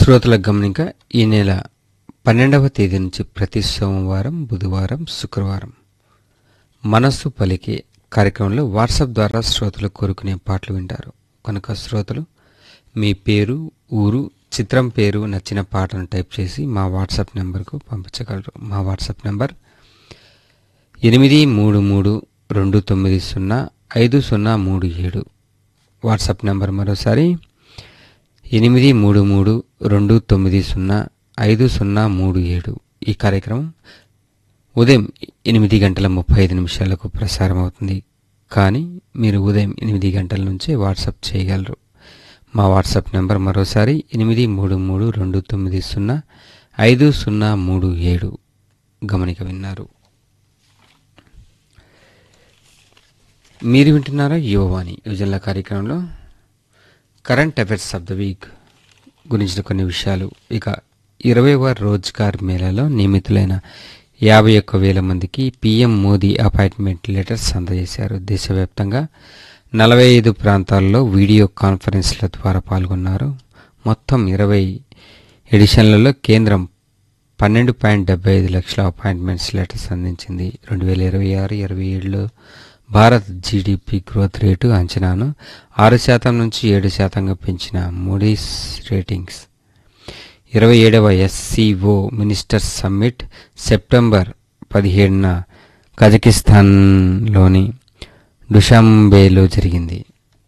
శ్రోతల గమనిక ఈ నెల పన్నెండవ తేదీ నుంచి ప్రతి సోమవారం బుధవారం శుక్రవారం మనస్సు పలికే కార్యక్రమంలో వాట్సాప్ ద్వారా శ్రోతలు కోరుకునే పాటలు వింటారు కనుక శ్రోతలు మీ పేరు ఊరు చిత్రం పేరు నచ్చిన పాటను టైప్ చేసి మా వాట్సాప్ నెంబర్కు పంపించగలరు మా వాట్సాప్ నెంబర్ ఎనిమిది మూడు మూడు రెండు తొమ్మిది సున్నా ఐదు సున్నా మూడు ఏడు వాట్సాప్ నెంబర్ మరోసారి ఎనిమిది మూడు మూడు రెండు తొమ్మిది సున్నా ఐదు సున్నా మూడు ఏడు ఈ కార్యక్రమం ఉదయం ఎనిమిది గంటల ముప్పై ఐదు నిమిషాలకు ప్రసారం అవుతుంది కానీ మీరు ఉదయం ఎనిమిది గంటల నుంచే వాట్సాప్ చేయగలరు మా వాట్సాప్ నెంబర్ మరోసారి ఎనిమిది మూడు మూడు రెండు తొమ్మిది సున్నా ఐదు సున్నా మూడు ఏడు గమనిక విన్నారు మీరు వింటున్నారా యువవాణి యువజనుల కార్యక్రమంలో current affairs of the week గురించిన కొన్ని విషయాలు ఇక ఇరవైవ రోజ్గార్ మేళాలో నియమితులైన యాభై ఒక్క వేల మందికి పీఎం మోదీ అపాయింట్మెంట్ లెటర్స్ అందజేశారు దేశవ్యాప్తంగా నలభై ఐదు ప్రాంతాల్లో వీడియో కాన్ఫరెన్స్ల ద్వారా పాల్గొన్నారు మొత్తం ఇరవై ఎడిషన్లలో కేంద్రం పన్నెండు పాయింట్ డెబ్బై ఐదు లక్షల అపాయింట్మెంట్స్ లెటర్స్ అందించింది రెండు వేల ఇరవై ఆరు ఇరవై ఏడులో భారత్ జీడిపి గ్రోత్ రేటు అంచనాను ఆరు శాతం నుంచి ఏడు శాతంగా పెంచిన మూడీస్ రేటింగ్స్ ఇరవై ఏడవ ఎస్సీఓ మినిస్టర్స్ సమ్మిట్ సెప్టెంబర్ పదిహేడున కజకిస్తాన్లోని డుషాంబేలో జరిగింది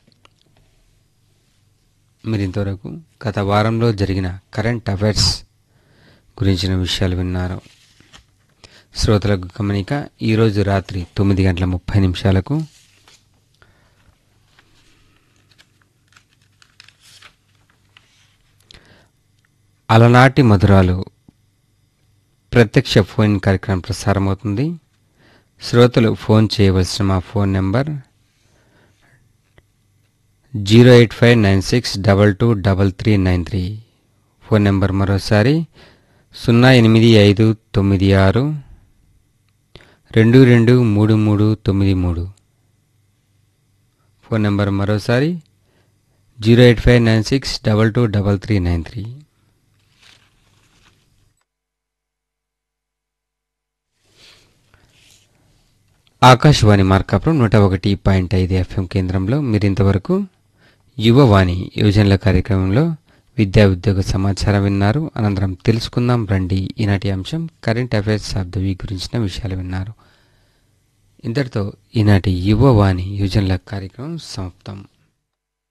మీరు ఇంతవరకు గత వారంలో జరిగిన కరెంట్ అఫైర్స్ గురించిన విషయాలు విన్నారు శ్రోతలకు గమనిక ఈరోజు రాత్రి తొమ్మిది గంటల ముప్పై నిమిషాలకు అలనాటి మధురాలు ప్రత్యక్ష ఫోన్ కార్యక్రమం ప్రసారమవుతుంది శ్రోతలు ఫోన్ చేయవలసిన మా phone number zero eight five nine six double two double three nine three phone number మరోసారి సున్నా ఎనిమిది ఐదు తొమ్మిది ఆరు రెండు రెండు మూడు మూడు తొమ్మిది మూడు ఫోన్ నెంబర్ మరోసారి zero eight five nine six double two double three nine three Akashvani Markapuram నూట ఒకటి పాయింట్ ఐదు ఎఫ్ఎం కేంద్రంలో మీరింతవరకు యువవాణి యువజనుల కార్యక్రమంలో విద్యా ఉద్యోగ సమాచారం విన్నారు అనంతరం తెలుసుకుందాం రండి ఈనాటి అంశం current affairs of the week గురించిన విషయాలు విన్నారు ఇంతటితో ఈనాటి యువవాణి యువజనుల కార్యక్రమం సమాప్తం